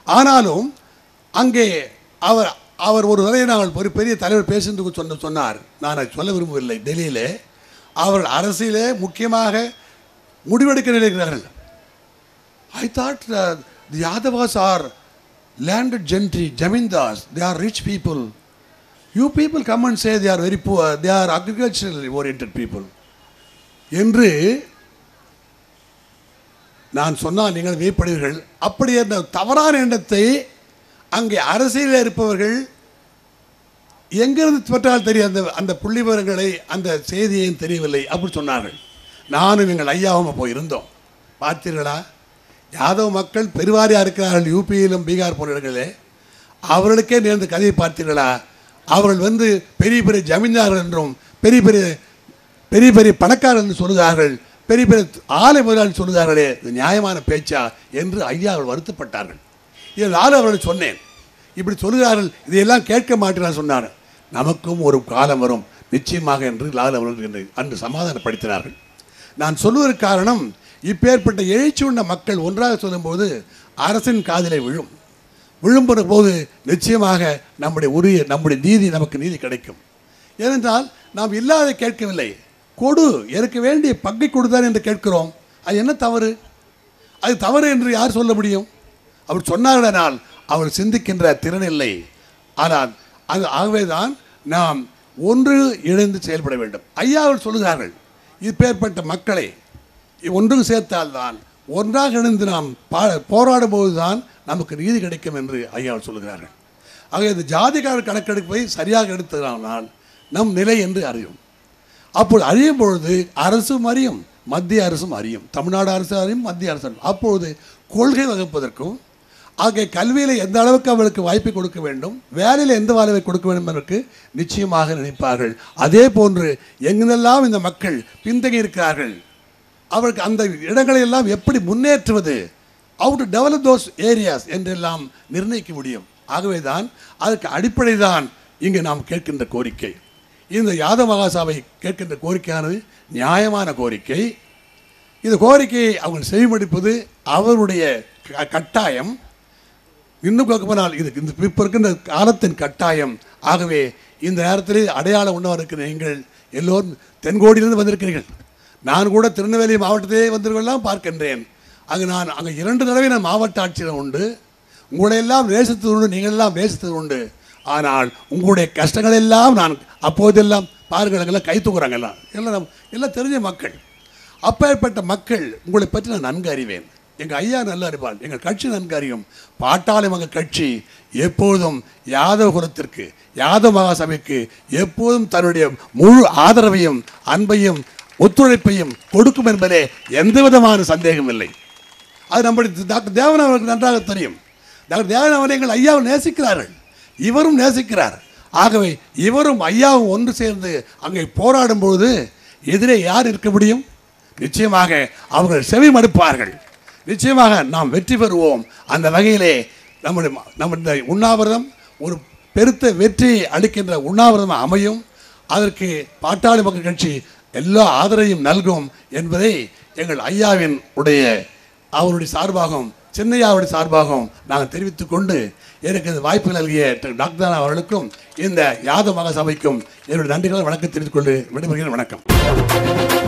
ஆனாலும் அங்கே அவர் அவர் ஒரு தடவை நாங்கள் ஒரு பெரிய தலைவர் பேசுறதுக்கு சொன்ன சொன்னார் நான் அதை சொல்ல விரும்பவில்லை டெல்லியிலே அவர்கள் அரசியலே முக்கியமாக முடிவெடுக்க நினைக்கிறார்கள் I thought uh, the Yadavas are landed gentry, Jamindars, they are rich people. You people come and say they are very poor, they are agriculturally oriented people. என்று நான் சொன்னால் நீங்கள் வியப்படுவீர்கள் அப்படி என்ற தவறான எண்ணத்தை அங்கே அரசியலில் இருப்பவர்கள் எங்கிருந்து பெற்றால் தெரியும் அந்த அந்த புள்ளி விவரங்களை அந்த செய்தியையும் தெரியவில்லை அப்படி சொன்னார்கள் நானும் எங்கள் ஐயாவும் போய் இருந்தோம் பார்த்தீர்களா யாதவ மக்கள் பெருவாரியாக இருக்கிறார்கள் யூபியிலும் பீகார் போன்ற இடங்களிலே அவர்களுக்கே நேர்ந்த கதையை பார்த்தீர்களா அவர்கள் வந்து பெரிய பெரிய ஜமீன்தார்கள் என்றும் பெரிய பெரிய பெரிய பெரிய பணக்காரர் என்று சொல்லுகிறார்கள் பெரிய பெரிய ஆலை முதலாளி சொல்லுகிறார்களே இது நியாயமான பேச்சா என்று ஐயா அவர்கள் வருத்தப்பட்டார்கள் இதனால் அவர்கள் சொன்னேன் இப்படி சொல்லுகிறார்கள் இதையெல்லாம் கேட்க மாட்டேன் சொன்னார் நமக்கும் ஒரு காலம் வரும் நிச்சயமாக என்று லால் அவர்கள் என்று அன்று சமாதானப்படுத்தினார்கள் நான் சொல்வதற்கு காரணம் இப்பேற்பட்ட எழுச்சி உள்ள மக்கள் ஒன்றாக சொல்லும்போது அரசின் காதிலே விழும் விழும்புற போது நிச்சயமாக நம்முடைய உரிய நம்முடைய நீதி நமக்கு நீதி கிடைக்கும் ஏனென்றால் நாம் இல்லாத கேட்கவில்லை கொடு எனக்கு வேண்டிய பங்கை கொடுத்தான் என்று கேட்கிறோம் அது என்ன தவறு அது தவறு என்று யார் சொல்ல முடியும் அவர் சொன்னார்களானால் அவர் சிந்திக்கின்ற திறன் இல்லை ஆனால் அது ஆகவே தான் நாம் ஒன்று இணைந்து செயல்பட வேண்டும் ஐயா அவர் சொல்லுகிறார்கள் இப்பேற்பட்ட மக்களை ஒன்று சேர்த்தால்தான் ஒன்றாக இணைந்து நாம் பா போராடும் போது தான் நமக்கு நீதி கிடைக்கும் என்று ஐயா அவர் சொல்லுகிறார்கள் ஆக இந்த ஜாதிகார கணக்கெடுப்பை சரியாக எடுத்ததானால் நம் நிலை என்று அறியும் அப்போது அறியும் பொழுது அரசும் அறியும் மத்திய அரசும் அறியும் தமிழ்நாடு அரசு அறியும் மத்திய அரசு அறியும் அப்பொழுது கொள்கை வகுப்பதற்கும் ஆகிய கல்வியில் எந்த அளவுக்கு அவளுக்கு வாய்ப்பை கொடுக்க வேண்டும் வேலையில் எந்த வாய்ப்பை கொடுக்க வேண்டும் என்பதற்கு நிச்சயமாக நினைப்பார்கள் அதே போன்று எங்கெல்லாம் இந்த மக்கள் பின்தங்கி இருக்கிறார்கள் அவருக்கு அந்த இடங்களை எல்லாம் எப்படி முன்னேற்றுவது how to develop those areas என்றெல்லாம் நிர்ணயிக்க முடியும் ஆகவே தான் அதற்கு அடிப்படை தான் இங்கு நாம் கேட்கின்ற கோரிக்கை இந்த யாதவ மகாசபை கேட்கின்ற கோரிக்கையானது நியாயமான கோரிக்கை இந்த கோரிக்கையை அவங்க செவிமடிப்பது அவருடைய க- கட்டாயம் இன்னும் பார்க்க போனால் இது இந்த இப்போ இருக்கின்ற காலத்தின் கட்டாயம் ஆகவே இந்த நேரத்தில் அடையாளம் உண்ணவர் இருக்கிற நீங்கள் எல்லோரும் தென்கோடியிலிருந்து வந்திருக்கிறீர்கள் நான் கூட திருநெல்வேலி மாவட்டத்திலே வந்தவர்களெல்லாம் பார்க்கின்றேன் அங்கு நான் அங்கே இரண்டு தடவை நான் மாவட்ட ஆட்சியர் உண்டு உங்களை எல்லாம் நேசித்தது உண்டு நீங்கள் எல்லாம் நேசித்தது உண்டு ஆனால் உங்களுடைய கஷ்டங்கள் எல்லாம் நான் அப்போதெல்லாம் பாருங்கள் அங்கெல்லாம் கை தூக்குறாங்க எல்லாம் எல்லாம் நம்- எல்லாம் தெரிஞ்ச மக்கள் அப்பேற்பட்ட மக்கள் உங்களை பற்றி நான் நன்கு அறிவேன் எங்கள் ஐயா நல்லா அறிவாள் எங்கள் கட்சி நன்கு அறியும் பாட்டாளி மக கட்சி எப்போதும் யாதவ குலத்திற்கு யாதவ மகாசபைக்கு எப்போதும் தன்னுடைய முழு ஆதரவையும் அன்பையும் ஒத்துழைப்பையும் கொடுக்கும் என்பதே எந்த விதமான சந்தேகம் இல்லை அது நம்முடைய டாக்டர் தேவன் அவர்களுக்கு நன்றாக தெரியும் டாக்டர் தேவன் அவரை எங்கள் ஐயாவை நேசிக்கிறார்கள் இவரும் நேசிக்கிறார் ஆகவே இவரும் ஐயாவும் ஒன்று சேர்ந்து அங்கே போராடும் பொழுது எதிரே யார் இருக்க முடியும் நிச்சயமாக அவர்கள் செவி மடுப்பார்கள் நிச்சயமாக நாம் வெற்றி பெறுவோம் அந்த வகையிலே நம்முடைய நம்முடைய உண்ணாவிரதம் ஒரு பெருத்த வெற்றியை அளிக்கின்ற உண்ணாவிரதம் அமையும் அதற்கு பாட்டாளி மக்கள் கட்சி எல்லா ஆதரவையும் நல்கும் என்பதை எங்கள் ஐயாவின் உடைய அவருடைய சார்பாகவும் சின்னையாவுடைய சார்பாகவும் நாங்கள் தெரிவித்துக் கொண்டு எனக்கு இந்த வாய்ப்பு நல்கிய டாக்டர் அவர்களுக்கும் இந்த யாதவ மகாசபைக்கும் என்னுடைய நன்றிகளை வணக்கம் தெரிவித்துக் கொண்டு விடைபெறுகிறேன் வணக்கம்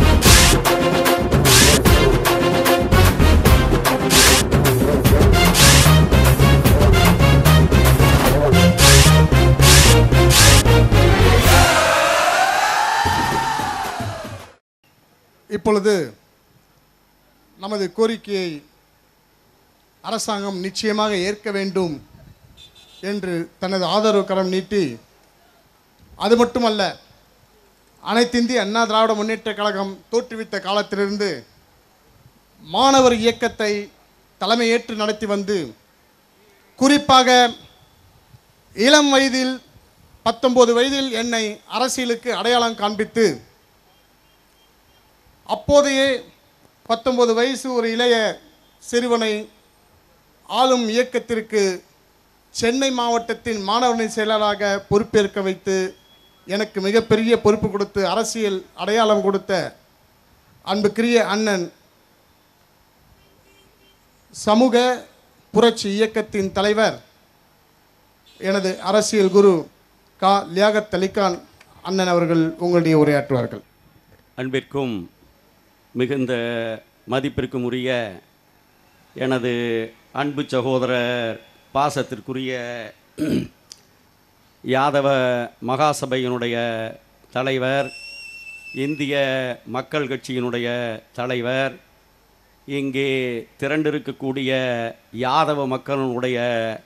இப்பொழுது நமது கோரிக்கையை அரசாங்கம் நிச்சயமாக ஏற்க வேண்டும் என்று தனது ஆதரவு கரம் நீட்டி அது மட்டுமல்ல அனைத்திந்திய அண்ணா திராவிட முன்னேற்ற கழகம் தோற்றுவித்த காலத்திலிருந்து மாணவர் இயக்கத்தை தலைமையேற்று நடத்தி வந்து குறிப்பாக இளம் வயதில் பத்தொன்பது வயதில் என்னை அரசியலுக்கு அடையாளம் காண்பித்து அப்போதையே பத்தொன்பது வயசு ஒரு இளைய சிறுவனை ஆளும் இயக்கத்திற்கு சென்னை மாவட்டத்தின் மாணவரணி செயலராக பொறுப்பேற்க வைத்து எனக்கு மிகப்பெரிய பொறுப்பு கொடுத்து அரசியல் அடையாளம் கொடுத்த அன்புக்குரிய அண்ணன் சமூக புரட்சி இயக்கத்தின் தலைவர் எனது அரசியல் குரு கா லியாகத் அலிகான் அண்ணன் அவர்கள் உங்களுடைய உரையாற்றுவார்கள் அன்பிற்கும் மிகுந்த மதிப்பிற்கும் உரிய எனது அன்பு சகோதரர் பாசத்திற்குரிய யாதவ மகாசபையினுடைய தலைவர் இந்திய மக்கள் கட்சியினுடைய தலைவர் இங்கே திரண்டிருக்கக்கூடிய யாதவ மக்களினுடைய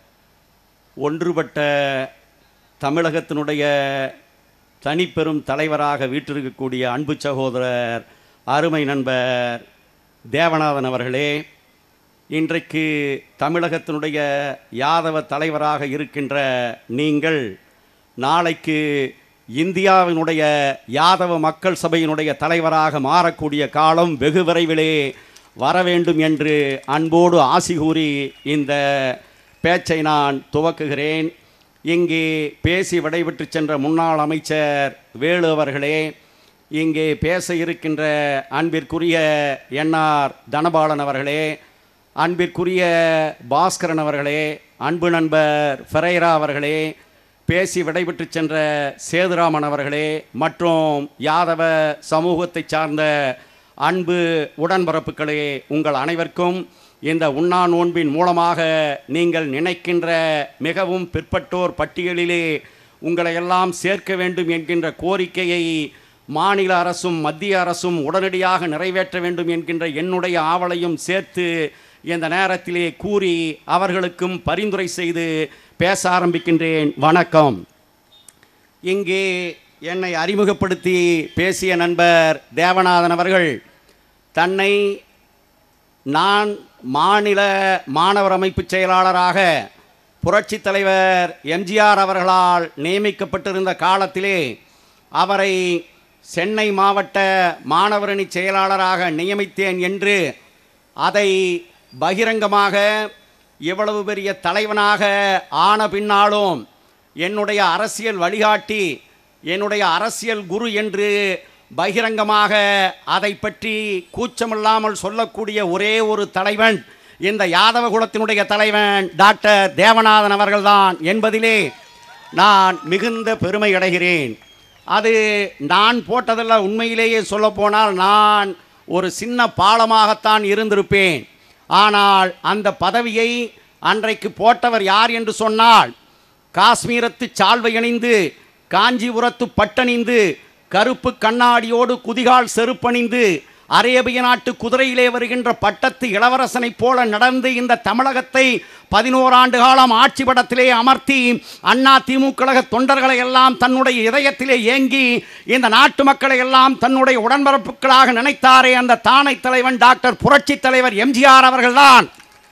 ஒன்றுபட்ட தமிழகத்தினுடைய தனிப்பெரும் தலைவராக வீற்றிருக்கக்கூடிய அன்பு சகோதரர் அருமை நண்பர் தேவநாதன் அவர்களே இன்றைக்கு தமிழகத்தினுடைய யாதவ தலைவராக இருக்கின்ற நீங்கள் நாளைக்கு இந்தியாவினுடைய யாதவ மக்கள் சபையினுடைய தலைவராக மாறக்கூடிய காலம் வெகு விரைவிலே வர வேண்டும் என்று அன்போடு ஆசி கூறி இந்த பேச்சை நான் துவக்குகிறேன் இங்கே பேசி விடைபெற்று சென்ற முன்னாள் அமைச்சர் வேலு அவர்களே இங்கே பேச இருக்கின்ற அன்பிற்குரிய என்ஆர் தனபாலன் அவர்களே அன்பிற்குரிய பாஸ்கரன் அவர்களே அன்பு நண்பர் ஃபெரைரா அவர்களே பேசி விடைபெற்று சென்ற சேதுராமன் அவர்களே மற்றும் யாதவ சமூகத்தை சார்ந்த அன்பு உடன்பிறப்புகளே உங்கள் அனைவருக்கும் இந்த உண்ணா நோன்பின் மூலமாக நீங்கள் நினைக்கின்ற மிகவும் பிற்பட்டோர் பட்டியலிலே உங்களை எல்லாம் சேர்க்க வேண்டும் என்கின்ற கோரிக்கையை மாநில அரசும் மத்திய அரசும் உடனடியாக நிறைவேற்ற வேண்டும் என்கின்ற என்னுடைய ஆவலையும் சேர்த்து இந்த நேரத்திலே கூறி அவர்களுக்கும் பரிந்துரை செய்து பேச ஆரம்பிக்கின்றேன் வணக்கம் இங்கே என்னை அறிமுகப்படுத்தி பேசிய நண்பர் தேவநாதன் அவர்கள் தன்னை நான் மாநில மாணவர் அமைப்பு செயலாளராக புரட்சித் தலைவர் எம்ஜிஆர் அவர்களால் நியமிக்கப்பட்டிருந்த காலத்திலே அவரை சென்னை மாவட்ட மாணவரணி செயலாளராக நியமித்தேன் என்று அதை பகிரங்கமாக இவ்வளவு பெரிய தலைவனாக ஆன பின்னாலும் என்னுடைய அரசியல் வழிகாட்டி என்னுடைய அரசியல் குரு என்று பகிரங்கமாக அதை பற்றி கூச்சமில்லாமல் சொல்லக்கூடிய ஒரே ஒரு தலைவன் இந்த யாதவ குலத்தினுடைய தலைவன் டாக்டர் தேவநாதன் அவர்கள்தான் என்பதிலே நான் மிகுந்த பெருமை அடைகிறேன் அது நான் போட்டதல்ல உண்மையிலேயே சொல்லப்போனால் நான் ஒரு சின்ன பாலமாகத்தான் இருந்திருப்பேன் ஆனால் அந்த பதவியை அன்றைக்கு போட்டவர் யார் என்று சொன்னால் காஷ்மீரத்து சால்வை அணிந்து காஞ்சிபுரத்து பட்டணிந்து கருப்பு கண்ணாடியோடு குதிகால் செருப்பணிந்து அரேபிய நாட்டு குதிரையிலே வருகின்ற பட்டத்து இளவரசனைப் போல நடந்து இந்த தமிழகத்தை பதினோராண்டு காலம் ஆட்சி படத்திலே அமர்த்தி அண்ணா திமுக கழக தொண்டர்களை எல்லாம் தன்னுடைய இதயத்திலே ஏங்கி இந்த நாட்டு மக்களை எல்லாம் தன்னுடைய உடன்பிறப்புகளாக நினைத்தாரே அந்த தானை தலைவன் டாக்டர் புரட்சி தலைவர் எம்ஜிஆர் அவர்கள்தான்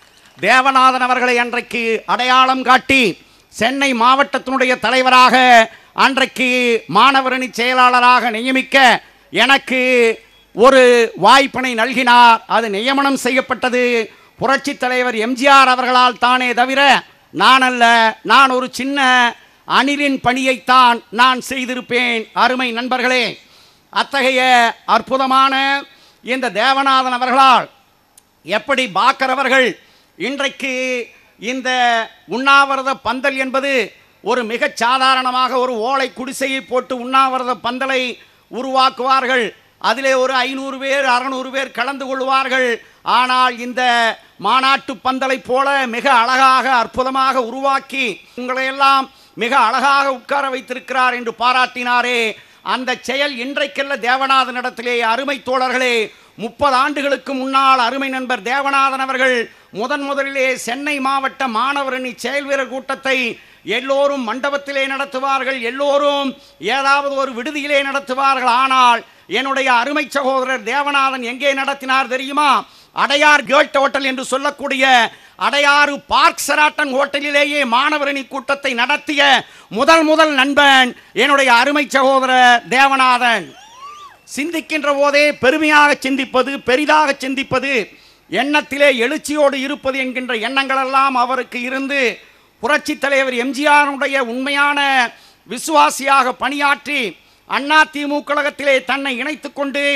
தேவநாதன் அவர்களை அன்றைக்கு அடையாளம் காட்டி சென்னை மாவட்டத்தினுடைய தலைவராக அன்றைக்கு மாணவரணி செயலாளராக நியமிக்க எனக்கு ஒரு வாய்ப்பினை நல்கினார் அது நியமனம் செய்யப்பட்டது புரட்சி தலைவர் எம்ஜிஆர் அவர்களால் தானே தவிர நான் அல்ல நான் ஒரு சின்ன அணிலின் பணியைத்தான் நான் செய்திருப்பேன் அருமை நண்பர்களே அத்தகைய அற்புதமான இந்த தேவநாதன் அவர்களால் எப்படி பாக்கர் அவர்கள் இன்றைக்கு இந்த உண்ணாவிரத பந்தல் என்பது ஒரு மிகச் சாதாரணமாக ஒரு ஓலை குடிசையை போட்டு உண்ணாவிரத பந்தலை உருவாக்குவார்கள் அதிலே ஒரு ஐநூறு பேர் அறநூறு பேர் கலந்து கொள்வார்கள் ஆனால் இந்த மாநாட்டு பந்தலை போல மிக அழகாக அற்புதமாக உருவாக்கி உங்களையெல்லாம் மிக அழகாக உட்கார வைத்திருக்கிறார் என்று பாராட்டினாரே அந்த செயல் இன்றைக்கல்ல தேவநாதனிடத்திலே அருமை தோழர்களே முப்பது ஆண்டுகளுக்கு முன்னால் அருமை நண்பர் தேவநாதன் அவர்கள் முதன் முதலிலே சென்னை மாவட்ட மாணவரணி செயல் வீரர் கூட்டத்தை எல்லோரும் மண்டபத்திலே நடத்துவார்கள் எல்லோரும் ஏதாவது ஒரு விடுதியிலே நடத்துவார்கள் ஆனால் என்னுடைய அருமை சகோதரர் தேவநாதன் எங்கே நடத்தினார் தெரியுமா அடையார் கேட் ஹோட்டல் என்று சொல்லக்கூடிய அடையாறு பார்க் செராட்டன் ஹோட்டலிலேயே மாணவரணி கூட்டத்தை நடத்திய முதல் முதல் நண்பன் என்னுடைய அருமை சகோதரர் தேவநாதன் சிந்திக்கின்ற போதே பெருமையாக சிந்திப்பது பெரிதாக சிந்திப்பது எண்ணத்திலே எழுச்சியோடு இருப்பது என்கின்ற எண்ணங்களெல்லாம் அவருக்கு இருந்து புரட்சி தலைவர் எம்ஜிஆருடைய உண்மையான விசுவாசியாக பணியாற்றி அண்ணா திமுக கழகத்திலே தன்னை இணைத்துக் கொண்டு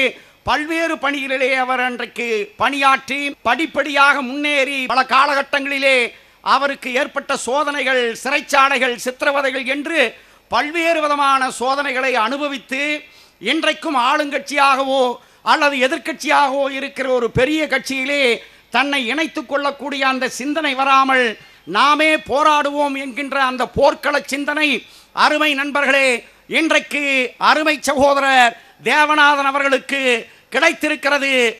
பல்வேறு பணிகளிலே அவர் அன்றைக்கு பணியாற்றி படிப்படியாக முன்னேறி பல காலகட்டங்களிலே அவருக்கு ஏற்பட்ட சோதனைகள் சிறைச்சாலைகள் சித்திரவதைகள் என்று பல்வேறு விதமான சோதனைகளை அனுபவித்து இன்றைக்கும் ஆளுங்கட்சியாகவோ அல்லது எதிர்க்கட்சியாகவோ இருக்கிற ஒரு பெரிய கட்சியிலே தன்னை இணைத்துக் கொள்ளக்கூடிய அந்த சிந்தனை வராமல் நாமே போராடுவோம் என்கின்ற அந்த போர்க்கள சிந்தனை அருமை நண்பர்களே இன்றைக்கு அருமை சகோதரர் தேவநாதன் அவர்களுக்கு கிடைத்திருக்கிறது